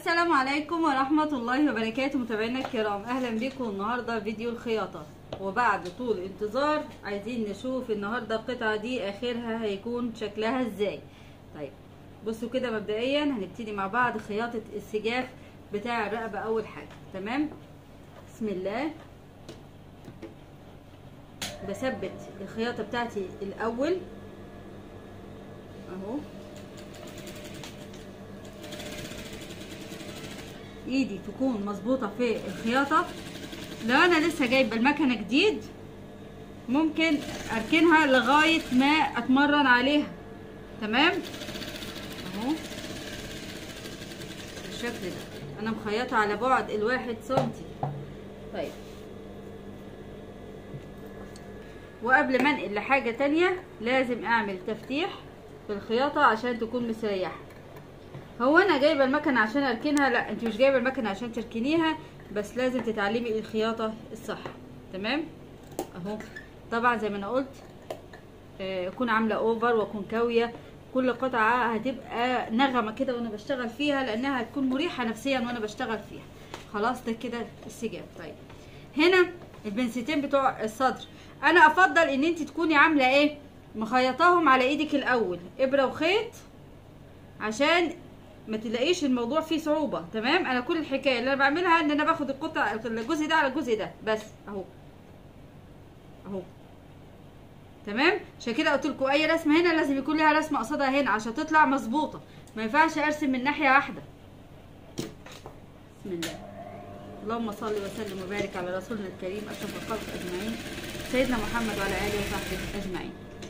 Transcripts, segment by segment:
السلام عليكم ورحمة الله وبركاته متابعينا الكرام اهلا بكم النهاردة فيديو الخياطة وبعد طول انتظار عايزين نشوف النهاردة القطعة دي اخرها هيكون شكلها ازاي طيب بصوا كده مبدئيا هنبتدي مع بعض خياطة السجاف بتاع الرقبة اول حاجة تمام بسم الله بثبت الخياطة بتاعتي الاول اهو ايدي تكون مظبوطه في الخياطه لو انا لسه جايبه المكنه جديد ممكن اركنها لغايه ما اتمرن عليها تمام اهو بالشكل ده انا مخيطه على بعد الواحد سنتي طيب وقبل ما انقل لحاجه تانية لازم اعمل تفتيح في الخياطه عشان تكون مستريحه هو انا جايبه المكنه عشان اركنها لا انت مش جايبه المكنه عشان تركنيها بس لازم تتعلمي الخياطه الصح تمام اهو طبعا زي ما انا قلت آه، اكون عامله اوفر واكون كاويه كل قطعه هتبقى نغمه كده وانا بشتغل فيها لانها هتكون مريحه نفسيا وانا بشتغل فيها خلاص ده كده السجاب طيب هنا البنستين بتوع الصدر انا افضل ان انت تكوني عامله ايه مخيطاهم على ايدك الاول ابره وخيط عشان ما تلاقيش الموضوع فيه صعوبة تمام انا كل الحكاية اللي انا بعملها ان انا باخد القطع الجزء ده على الجزء ده بس اهو اهو تمام عشان كده قلت لكم اي رسمة هنا لازم يكون لها رسمة قصادها هنا عشان تطلع مظبوطة ما ينفعش ارسم من ناحية واحدة بسم الله اللهم صل وسلم وبارك على رسولنا الكريم اشرف الخلق اجمعين سيدنا محمد وعلى اله وصحبه اجمعين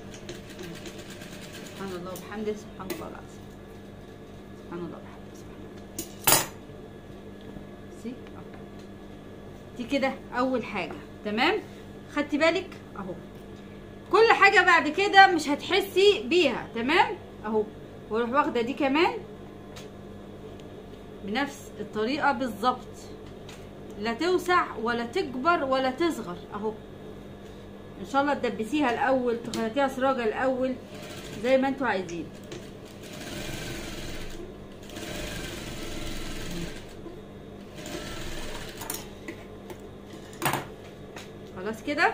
سبحان الله وبحمده سبحان الله العظيم سبحان الله وبحمده سبحان الله سي دي كده اول حاجه تمام خدتي بالك اهو كل حاجه بعد كده مش هتحسي بيها تمام اهو واروح واخده دي كمان بنفس الطريقه بالظبط لا توسع ولا تكبر ولا تصغر اهو ان شاء الله تدبسيها الاول تخيطيها سراجه الاول زي ما انتوا عايزين خلاص كده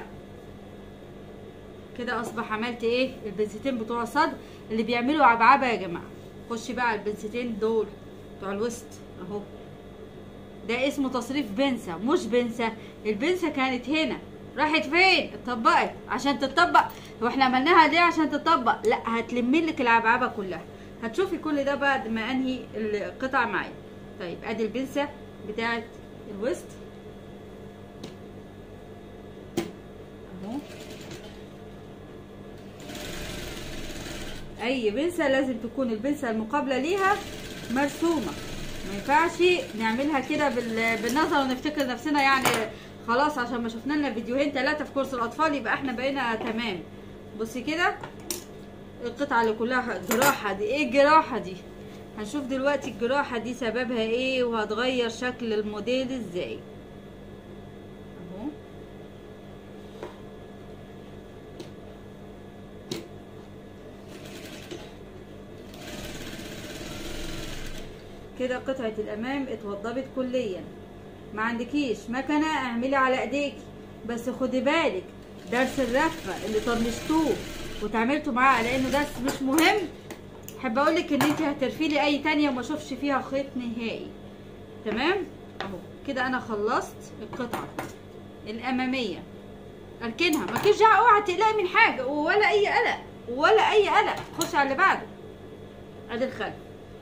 كده اصبح عملت ايه البنستين بتوع الصدر اللي بيعملوا عبعبه يا جماعه خشي بقى على البنستين دول بتوع الوسط اهو ده اسمه تصريف بنسة مش بنسة البنسة كانت هنا راحت فين اتطبقت عشان تتطبق هو احنا عملناها ليه عشان تتطبق لا هتلمي لك العبعبه كلها هتشوفي كل ده بعد ما انهي القطع معايا طيب ادي البنسة بتاعت الوسط اهو اي بنسة لازم تكون البنسة المقابلة ليها مرسومة ما ينفعش نعملها كده بالنظر ونفتكر نفسنا يعني خلاص عشان ما شفنا لنا فيديوهين ثلاثة في كورس الاطفال يبقى احنا بقينا تمام بصي كده القطعة اللي كلها جراحة دي ايه الجراحة دي هنشوف دلوقتي الجراحة دي سببها ايه وهتغير شكل الموديل ازاي اهو كده قطعة الامام اتوضبت كليا ما عندكيش مكنة اعملي على ايديكي بس خدي بالك درس الرفة اللي طنشتوه وتعاملتوا معاه على انه درس مش مهم احب اقول لك ان انت هترفي لي اي تانية وما اشوفش فيها خيط نهائي تمام اهو كده انا خلصت القطعة الامامية اركنها ما كيش دعوه اوعى تقلقي من حاجة ولا اي قلق ولا اي قلق خش على اللي بعده ادي الخلف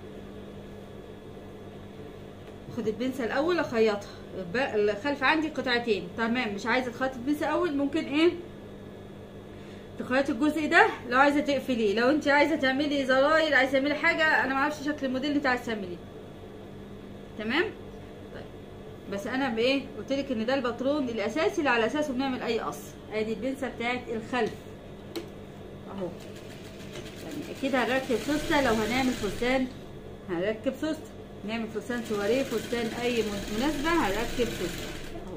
خد البنسة الاول اخيطها الخلف عندي قطعتين تمام مش عايزه تخيطي البنسة اول ممكن ايه تخيطي الجزء ده لو عايزه تقفليه لو انت عايزه تعملي زراير عايزه تعملي حاجه انا ما اعرفش شكل الموديل اللي انت عايزه تعمليه تمام طيب بس انا بايه قلت لك ان ده الباترون الاساسي اللي على اساسه بنعمل اي قص ادي البنسة بتاعت الخلف اهو يعني اكيد هنركب سوسته لو هنعمل فستان هنركب سوسته نعمل فستان سواريه فستان اي مناسبة هركب فستان اهو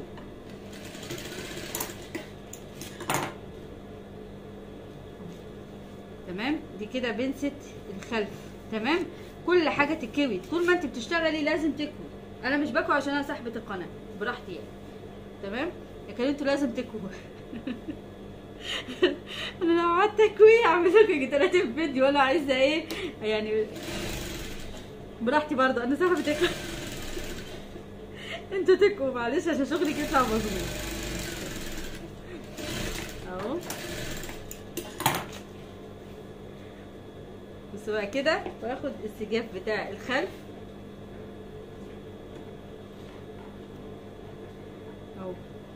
تمام دي كده بنسة الخلف تمام كل حاجه تتكوي طول ما انت بتشتغلي لازم تكوي انا مش بكوي عشان انا صاحبه القناه براحتي يعني تمام لكن انتوا لازم تكووا انا لو قعدت اكوي اعمل لكم 30 فيديو وانا عايزه ايه يعني براحتي برضه انا صاحبه القناه انتوا تكوا معلش عشان شغلك يطلع مظبوط اهو بس بقى كده واخد السجاف بتاع الخلف اهو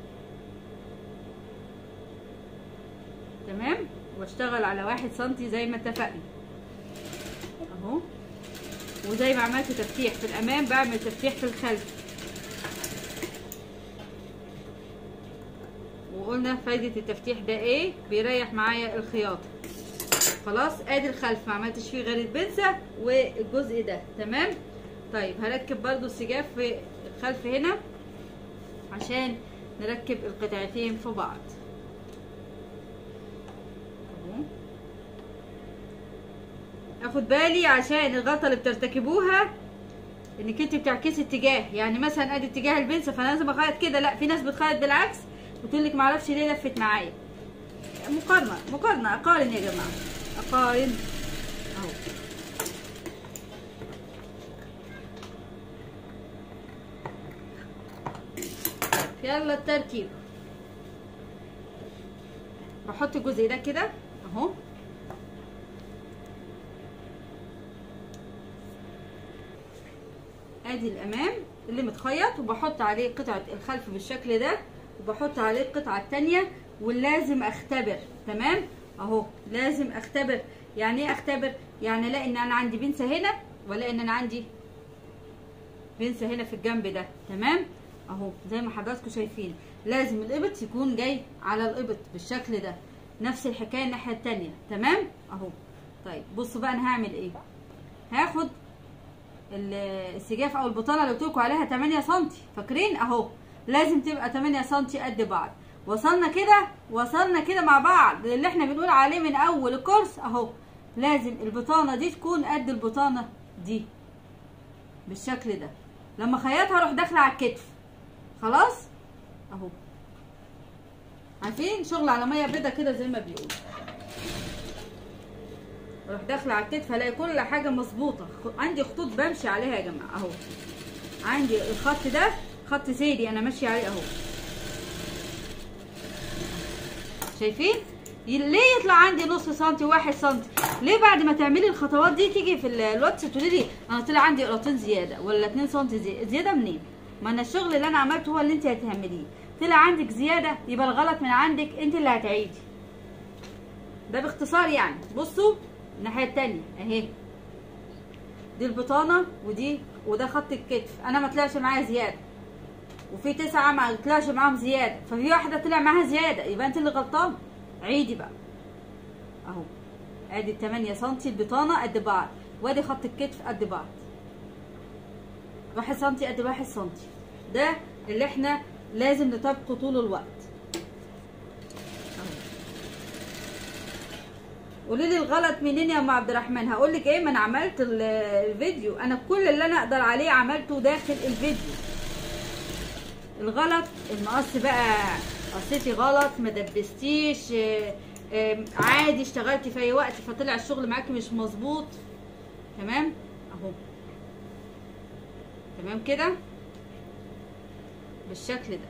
تمام واشتغل على واحد سنتي زي ما اتفقنا اهو وزي ما عملت تفتيح في الامام بعمل تفتيح في الخلف وقلنا فايدة التفتيح ده ايه بيريح معايا الخياطة خلاص ادي الخلف ما عملتش فيه غير البنسة والجزء ده تمام طيب هركب برضو السجاف في الخلف هنا عشان نركب القطعتين في بعض اهو اخد بالي عشان الغلطة اللي بترتكبوها انك انت بتعكسي اتجاه يعني مثلا ادي اتجاه البنسة فانا لازم اخيط كده لا في ناس بتخيط بالعكس وتقول لك معرفش ليه لفت معايا مقارنة مقارنة اقارن يا جماعة اقارن اهو يلا التركيب بحط الجزء ده كده اهو ادي الامام اللي متخيط وبحط عليه قطعة الخلف بالشكل ده وبحط عليه القطعة التانية ولازم اختبر تمام اهو لازم اختبر يعني ايه اختبر يعني الاقي ان انا عندي بنسة هنا ولا ان انا عندي بنسة هنا في الجنب ده تمام اهو زي ما حضراتكم شايفين لازم الابط يكون جاي على الابط بالشكل ده نفس الحكايه الناحيه التانية تمام اهو طيب بصوا بقى انا هعمل ايه هاخد السجاف او البطانه اللي قلت لكم عليها 8 سم فاكرين اهو لازم تبقى 8 سم قد بعض وصلنا كده وصلنا كده مع بعض اللي احنا بنقول عليه من اول الكورس اهو لازم البطانه دي تكون قد البطانه دي بالشكل ده لما خيطها اروح داخله على الكتف خلاص اهو عارفين شغل على ميه بيضه كده زي ما بيقولوا اروح داخله على الكتف الاقي كل حاجه مظبوطه عندي خطوط بمشي عليها يا جماعه اهو عندي الخط ده خط سيدي انا ماشيه عليه اهو شايفين ليه يطلع عندي نص سنتي واحد سنتي ليه بعد ما تعملي الخطوات دي تيجي في الواتس تقولي لي انا طلع عندي قراطين زياده ولا 2 سنتي زياده زياده منين ما انا الشغل اللي انا عملته هو اللي انت هتعمليه طلع عندك زياده يبقى الغلط من عندك انت اللي هتعيدي ده باختصار يعني بصوا الناحيه التانية اهي دي البطانه ودي وده خط الكتف انا ما طلعش معايا زياده وفي تسعه ما طلعش معاهم زياده ففي واحده طلع معاها زياده يبقى انت اللي غلطان عيدي بقى اهو ادي 8 سم البطانه قد بعض وادي خط الكتف قد بعض واحد سنتي قد واحد سنتي ده اللي احنا لازم نطبقه طول الوقت قولي لي الغلط منين يا ام عبد الرحمن هقول لك ايه ما انا عملت الفيديو انا كل اللي انا اقدر عليه عملته داخل الفيديو الغلط المقص بقى قصيتي غلط ما دبستيش عادي اشتغلتي في اي وقت فطلع الشغل معاكي مش مظبوط تمام اهو تمام كده بالشكل ده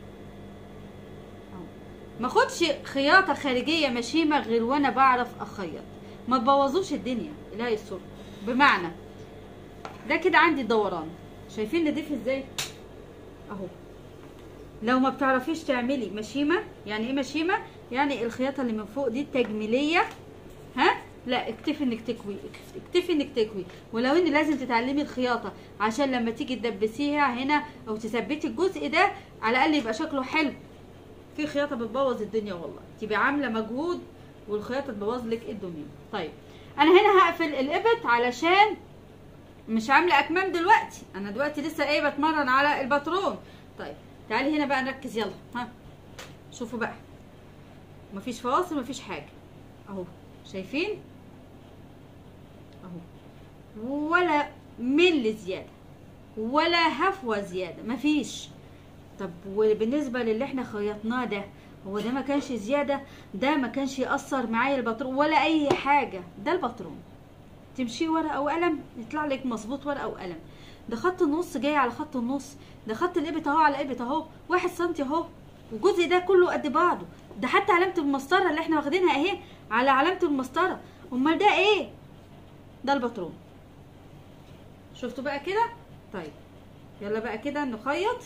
اهو ما اخدش خياطه خارجيه مشيمه غير وانا بعرف اخيط ما تبوظوش الدنيا الهي يستر بمعنى ده كده عندي دوران شايفين نضيف ازاي اهو لو ما بتعرفيش تعملي مشيمه يعني ايه مشيمه يعني الخياطه اللي من فوق دي التجميليه ها لا اكتفي انك تكوي اكتفي انك تكوي ولو ان لازم تتعلمي الخياطه عشان لما تيجي تدبسيها هنا او تثبتي الجزء ده على الاقل يبقى شكله حلو في خياطه بتبوظ الدنيا والله تبقى عامله مجهود والخياطه تبوظ لك الدنيا طيب انا هنا هقفل الابط علشان مش عامله اكمام دلوقتي انا دلوقتي لسه ايه بتمرن على الباترون طيب تعالي هنا بقى نركز يلا ها شوفوا بقى مفيش فواصل مفيش حاجه اهو شايفين اهو ولا مل زياده ولا هفوه زياده مفيش طب وبالنسبه للي احنا خيطناه ده هو ده ما كانش زياده ده ما كانش ياثر معايا البطرون ولا اي حاجه ده البطرون تمشي ورقه وقلم يطلع لك مظبوط ورقه وقلم ده خط النص جاي على خط النص ده خط الابط اهو على الابط اهو واحد سنتي اهو والجزء ده كله قد بعضه ده حتى علامه المسطره اللي احنا واخدينها اهي على علامه المسطره امال ده ايه ده البطرون شفتوا بقى كده طيب يلا بقى كده نخيط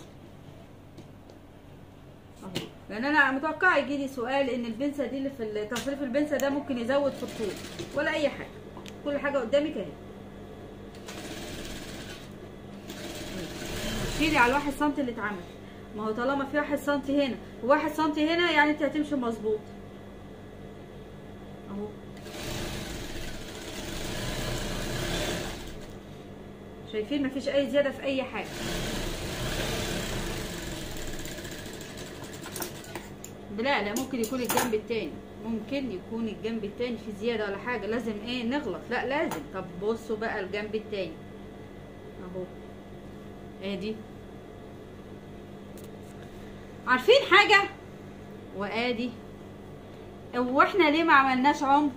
اهو لان انا متوقعه يجي لي سؤال ان البنسه دي اللي في تصريف البنسه ده ممكن يزود في الطول ولا اي حاجه كل حاجه قدامك اهي شيلي على الواحد سنتي اللي اتعمل ما هو طالما في واحد سنتي هنا وواحد سنتي هنا يعني انت هتمشي مظبوط اهو شايفين مفيش اي زياده في اي حاجه لا لا ممكن يكون الجنب التاني ممكن يكون الجنب التاني في زياده ولا حاجه لازم ايه نغلط لا لازم طب بصوا بقى الجنب التاني اهو ادي عارفين حاجه وادي واحنا ليه ما عملناش عمق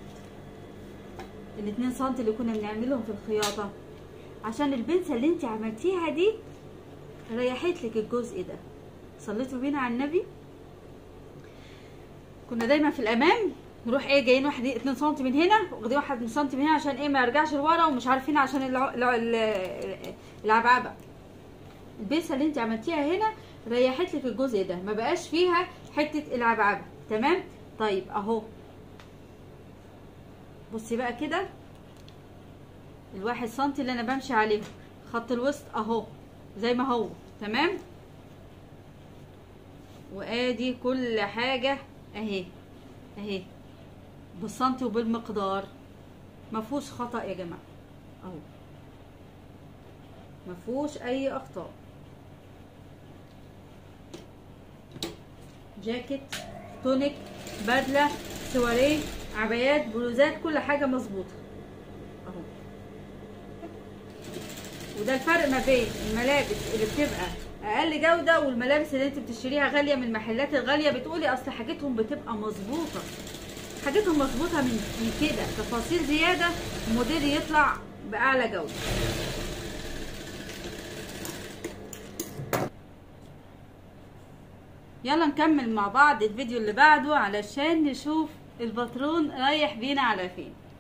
الاتنين سنتي اللي كنا بنعملهم في الخياطه عشان البنسه اللي انت عملتيها دي ريحت لك الجزء ده صليتوا بينا على النبي كنا دايما في الامام نروح ايه جايين واحد 2 سم من هنا واخدين واحد سم من هنا عشان ايه ما يرجعش لورا ومش عارفين عشان الع... الع... العبعبه البيسه اللي انت عملتيها هنا ريحت لك الجزء ده ما بقاش فيها حته العبعبه تمام طيب اهو بصي بقى كده الواحد سنتي اللي انا بمشي عليه خط الوسط اهو زي ما هو تمام وادي كل حاجه اهي اهي بالسنتي وبالمقدار مفهوش خطا يا جماعه اهو مفهوش اي اخطاء جاكيت تونيك بدله سواريه عبايات بلوزات كل حاجه مظبوطه اهو وده الفرق ما بين الملابس اللي بتبقى اقل جوده والملابس اللي انت بتشتريها غاليه من المحلات الغاليه بتقولي اصل حاجتهم بتبقى مظبوطه حاجتهم مظبوطه من من كده تفاصيل زياده الموديل يطلع باعلى جوده يلا نكمل مع بعض الفيديو اللي بعده علشان نشوف الباترون رايح بينا على فين